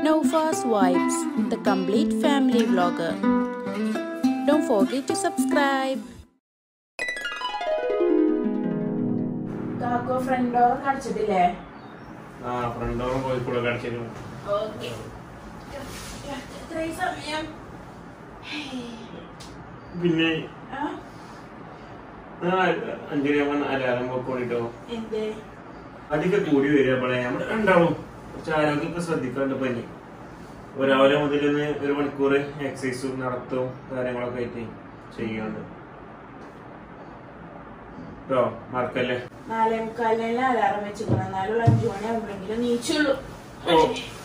Nova's Vibes, the complete family vlogger. Don't forget to subscribe. കാക്കോ ഫ്രണ്ടോ കാണിച്ചിട്ടില്ലേ ആ ഫ്രണ്ടോറും Kozhikode കടിച്ചിരുന്നു okay എത്രയും സമയം പിന്നെ ആ? അഞ്ചരയാകുമ്പോൾ അലാറം വെക്കോളിട്ടോ എന്ത് അധികം കൂടി വരിക അവിടെ നമ്മുടെ രണ്ടാളും കുറച്ച് ആരോഗ്യമൊക്കെ ശ്രദ്ധിക്കാണ്ട് പനി അപ്പൊ രാവിലെ മുതൽ ഇന്ന് ഒരു മണിക്കൂർ എക്സസൈസും നടത്തവും കാര്യങ്ങളൊക്കെ ആയിട്ട് ചെയ്യുന്നുണ്ട് കേട്ടോ മറക്കല്ലേ നാലേ മുക്കാലിന് അലാറം വെച്ചിരിക്കണം എന്നാലും അഞ്ചു മണി ആകുമ്പോഴെങ്കിലും നീച്ചുള്ളൂ ഓ.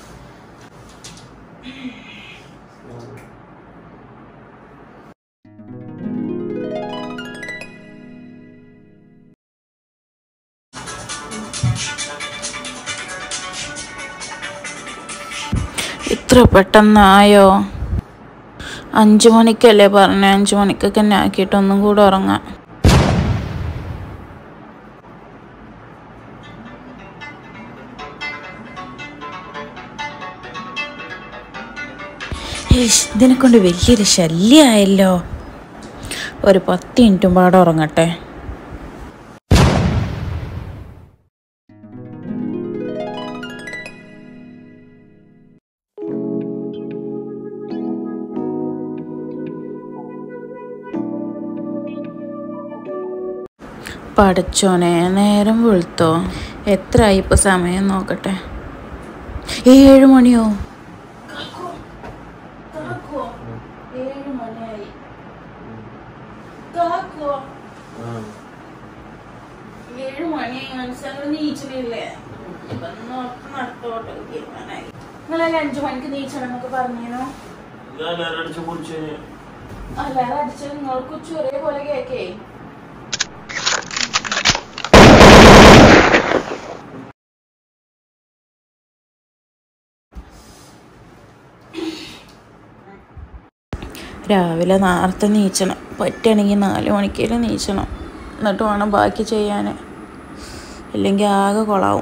ഇത്ര പെട്ടെന്നായോ അഞ്ചു മണിക്കല്ലേ പറഞ്ഞ അഞ്ചു മണിക്കൊക്കെ തന്നെ ആക്കിയിട്ട് ഒന്നും കൂടെ ഉറങ്ങാം ഏയ്, ഇതിനെ കൊണ്ട് വലിയൊരു ശല്യമായല്ലോ ഒരു പത്ത് മിനിറ്റും പാടെ ഉറങ്ങട്ടെ പഠിച്ചോനെ നേരം വെളുത്തോ എത്രയായി ഇപ്പൊ സമയം നോക്കട്ടെ ഏഴ് മണിയോ ഏഴ് മണിയായി ഏഴ് മണിയായി മനസ്സിലാക്കി നീച്ചണില്ലേ ഇപ്പൊ നോക്കി നടത്തോട്ടെ തീരുമാനമായി നിങ്ങളല്ലേ അഞ്ചു മണിക്ക് നീച്ചണം എന്നൊക്കെ പറഞ്ഞേനോ ഞാൻ അലാറം അടിച്ച് കുടിച്ച് അല്ലാതെ അടിച്ചത് നിങ്ങൾക്ക് ചെറിയ പോലെ കേക്കേ രാവിലെ നേരത്തെ നീച്ചണം പറ്റുകയാണെങ്കിൽ നാല് മണിക്കേലും നീച്ചണം എന്നിട്ട് വേണം ബാക്കി ചെയ്യാൻ ഇല്ലെങ്കിൽ ആകെ കൊളാവും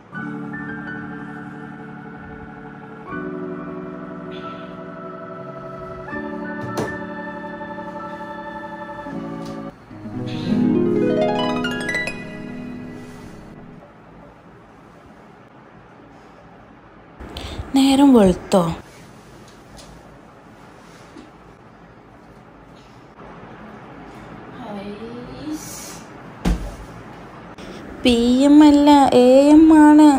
നേരം വെളുത്തോ പി എം അല്ല എ എം ആണ്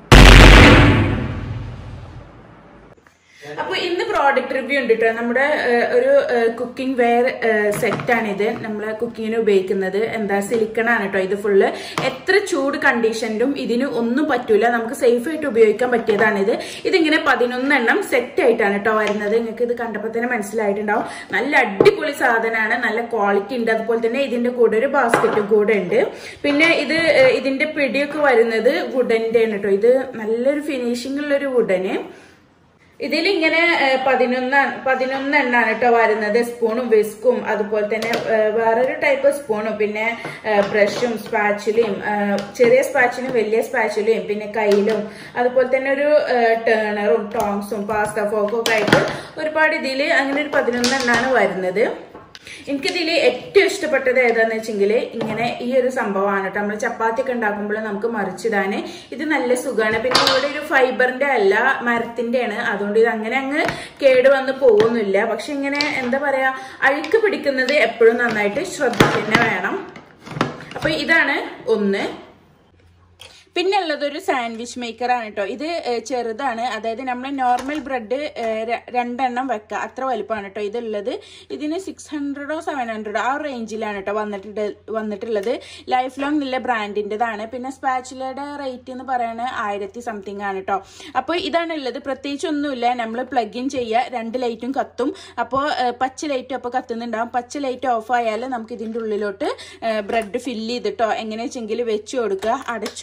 അപ്പൊ ഇന്ന് പ്രോഡക്റ്റ് റിവ്യൂ ഉണ്ട് കേട്ടോ നമ്മുടെ ഏഹ്, ഒരു കുക്കിംഗ് വെയർ സെറ്റ് ആണിത് നമ്മളെ കുക്കിങ്ങിന് ഉപയോഗിക്കുന്നത് എന്താ സിലിക്കൺ ആണ് കേട്ടോ ഇത് ഫുള്ള് എത്ര ചൂട് കണ്ടീഷനിലും ഇതിന് ഒന്നും പറ്റൂല നമുക്ക് സേഫ് ആയിട്ട് ഉപയോഗിക്കാൻ പറ്റിയതാണിത് ഇതിങ്ങനെ പതിനൊന്നെണ്ണം സെറ്റ് ആയിട്ടാണ് കേട്ടോ വരുന്നത് നിങ്ങൾക്ക് ഇത് കണ്ടപ്പോൾ തന്നെ മനസ്സിലായിട്ടുണ്ടാവും നല്ല അടിപൊളി സാധനമാണ് നല്ല ക്വാളിറ്റി ഉണ്ട് അതുപോലെ തന്നെ ഇതിന്റെ കൂടെ ഒരു ബാസ്ക്കറ്റും കൂടെ ഉണ്ട് പിന്നെ ഇത് ഏഹ്, ഇതിന്റെ പിടിയൊക്കെ വരുന്നത് വുഡന്റെ ആണ് കേട്ടോ ഇത് നല്ലൊരു ഫിനിഷിംഗ് ഉള്ള ഒരു വുഡന് ഇതിലിങ്ങനെ ഏഹ്, പതിനൊന്ന് പതിനൊന്നെണ്ണാണ് കേട്ടോ വരുന്നത് സ്പൂണും വിസ്കും അതുപോലെ തന്നെ ഏഹ്, വേറൊരു ടൈപ്പ് സ്പൂണും പിന്നെ ഏഹ്, ബ്രഷും സ്പാച്ചിലും ചെറിയ സ്പാച്ചിലും വലിയ സ്പാച്ചിലും പിന്നെ കയ്യിലും അതുപോലെ തന്നെ ഒരു ഏഹ്, ടേണറും ടോങ്സും പാസ്ത ഫോക്കും ഒക്കെ ആയിട്ട് ഒരുപാട് ഇതിൽ അങ്ങനെ ഒരു പതിനൊന്നെണ്ണാണ് വരുന്നത് എനിക്കിതിൽ ഏറ്റവും ഇഷ്ടപ്പെട്ടത് ഏതാന്ന് വെച്ചെങ്കിൽ ഇങ്ങനെ ഈ ഒരു സംഭവമാണ് കേട്ടോ നമ്മൾ ചപ്പാത്തി ഒക്കെ ഉണ്ടാക്കുമ്പോൾ നമുക്ക് മറിച്ചിടാന് ഇത് നല്ല സുഖമാണ് പിന്നെ ഇവിടെ ഒരു ഫൈബറിന്റെ അല്ല മരത്തിന്റെ ആണ് അതുകൊണ്ട് ഇത് അങ്ങനെ അങ്ങ് കേട് വന്ന് പോകുന്നില്ല പക്ഷെ ഇങ്ങനെ എന്താ പറയാ അഴുക്ക് പിടിക്കുന്നത് എപ്പോഴും നന്നായിട്ട് ശ്രദ്ധിക്കുക തന്നെ വേണം അപ്പൊ ഇതാണ് ഒന്ന് പിന്നെ ഉള്ളത് ഒരു സാൻഡ്വിച്ച് മേക്കർ ആണ് കേട്ടോ ഇത് ഏഹ്, ചെറുതാണ് അതായത് നമ്മൾ നോർമൽ ബ്രെഡ് രണ്ടെണ്ണം വെക്കുക അത്ര വലുപ്പമാണ് കേട്ടോ ഇതുള്ളത് ഇതിന് സിക്സ് ഹൺഡ്രഡോ സെവൻ ഹൺഡ്രഡോ ആ റേഞ്ചിലാണ് കേട്ടോ വന്നിട്ട് വന്നിട്ടുള്ളത് ലൈഫ് ലോങ് നല്ല ബ്രാൻഡിൻ്റെതാണ് പിന്നെ സ്പാച്ചുലയുടെ റേറ്റ് എന്ന് പറയുന്നത് ആയിരത്തി സംതിങ് ആണ് കേട്ടോ അപ്പോൾ ഇതാണ് ഉള്ളത് പ്രത്യേകിച്ച് ഒന്നുമില്ല നമ്മൾ പ്ലഗ് ഇൻ ചെയ്യുക രണ്ട് ലൈറ്റും കത്തും അപ്പോൾ പച്ച ലൈറ്റും അപ്പോൾ കത്തുന്നുണ്ടാവും പച്ച ലൈറ്റ് ഓഫ് ആയാൽ നമുക്ക് ഇതിൻ്റെ ഉള്ളിലോട്ട് ബ്രെഡ് ഫില്ല് ചെയ്തിട്ടോ എങ്ങനെ വെച്ചെങ്കിൽ വെച്ച് കൊടുക്കുക അടച്ചു കൊടുക്കുക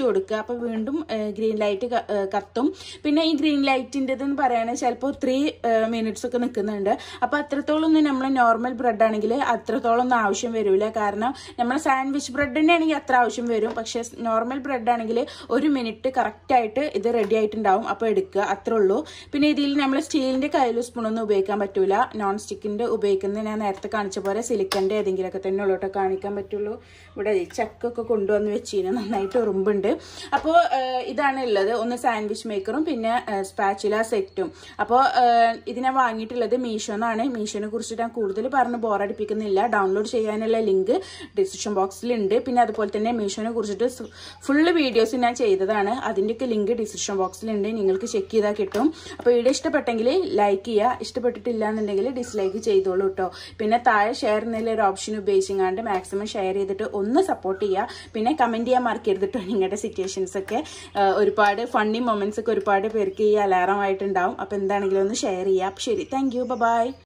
അപ്പോൾ വീണ്ടും ഗ്രീൻ ലൈറ്റ് കത്തും പിന്നെ ഈ ഗ്രീൻ ലൈറ്റിൻ്റെതെന്ന് പറയുകയാണെങ്കിൽ ചിലപ്പോൾ ത്രീ മിനിറ്റ്സ് ഒക്കെ നിൽക്കുന്നുണ്ട് അപ്പോൾ അത്രത്തോളം ഒന്നും നമ്മൾ നോർമൽ ബ്രെഡ് ആണെങ്കിൽ അത്രത്തോളം ഒന്നും ആവശ്യം വരില്ല കാരണം നമ്മൾ സാൻഡ്വിച്ച് ബ്രെഡിൻ്റെ ആണെങ്കിൽ അത്ര ആവശ്യം വരും പക്ഷേ നോർമൽ ബ്രെഡ് ആണെങ്കിൽ ഒരു മിനിറ്റ് കറക്റ്റായിട്ട് ഇത് റെഡി ആയിട്ടുണ്ടാവും അപ്പോൾ എടുക്കുക അത്രേ ഉള്ളൂ പിന്നെ ഇതിൽ നമ്മൾ സ്റ്റീലിൻ്റെ കയ്യിൽ സ്പൂണൊന്നും ഉപയോഗിക്കാൻ പറ്റൂല നോൺ സ്റ്റിക്കിൻ്റെ ഉപയോഗിക്കുന്നത് ഞാൻ നേരത്തെ കാണിച്ച പോലെ സിലിക്കൻ്റെ ഏതെങ്കിലുമൊക്കെ തന്നെ ഉള്ളൂ കേട്ടോ കാണിക്കാൻ പറ്റുള്ളൂ ഇവിടെ ഈ ചക്കൊക്കെ കൊണ്ടുവന്ന് വെച്ചിന് നന്നായിട്ട് ഉറുമ്പുണ്ട് അപ്പോൾ ഇതാണ് ഉള്ളത് ഒന്ന് സാൻഡ്വിച്ച് മേക്കറും പിന്നെ സ്പാച്ചുല സെറ്റും അപ്പോൾ ഇതിനെ വാങ്ങിയിട്ടുള്ളത് മീഷോന്നാണ് മീഷോനെ കുറിച്ച് ഞാൻ കൂടുതൽ പറഞ്ഞ് ബോറടിപ്പിക്കുന്നില്ല ഡൗൺലോഡ് ചെയ്യാനുള്ള ലിങ്ക് ഡിസ്ക്രിപ്ഷൻ ബോക്സിലുണ്ട് പിന്നെ അതുപോലെ തന്നെ മീഷോനെ കുറിച്ചിട്ട് ഫുള്ള് വീഡിയോസ് ഞാൻ ചെയ്തതാണ് അതിൻ്റെയൊക്കെ ലിങ്ക് ഡിസ്ക്രിപ്ഷൻ ബോക്സിലുണ്ട് നിങ്ങൾക്ക് ചെക്ക് ചെയ്താൽ കിട്ടും അപ്പോൾ വീഡിയോ ഇഷ്ടപ്പെട്ടെങ്കിൽ ലൈക്ക് ചെയ്യുക ഇഷ്ടപ്പെട്ടിട്ടില്ല എന്നുണ്ടെങ്കിൽ ഡിസ്ലൈക്ക് ചെയ്തോളൂ കേട്ടോ പിന്നെ താഴെ ഷെയർ എന്നുള്ള ഒരു ഓപ്ഷൻ ഉപയോഗിച്ചങ്ങാണ്ട് മാക്സിമം ഷെയർ ചെയ്തിട്ട് ഒന്ന് സപ്പോർട്ട് ചെയ്യുക പിന്നെ കമൻറ്റ് ചെയ്യാൻ മറക്കരുത് കേട്ടോ നിങ്ങളുടെ സിറ്റുവേഷൻസ് ഒക്കെ ഒരുപാട് ഫണ്ണി മൊമെന്റ്സ് ഒക്കെ ഒരുപാട് പേർക്ക് ഈ അലാറം ആയിട്ടുണ്ടാവും അപ്പോൾ എന്താണെങ്കിലും ഒന്ന് ഷെയർ ചെയ്യുക അപ്പോൾ ശരി താങ്ക് യു ബൈ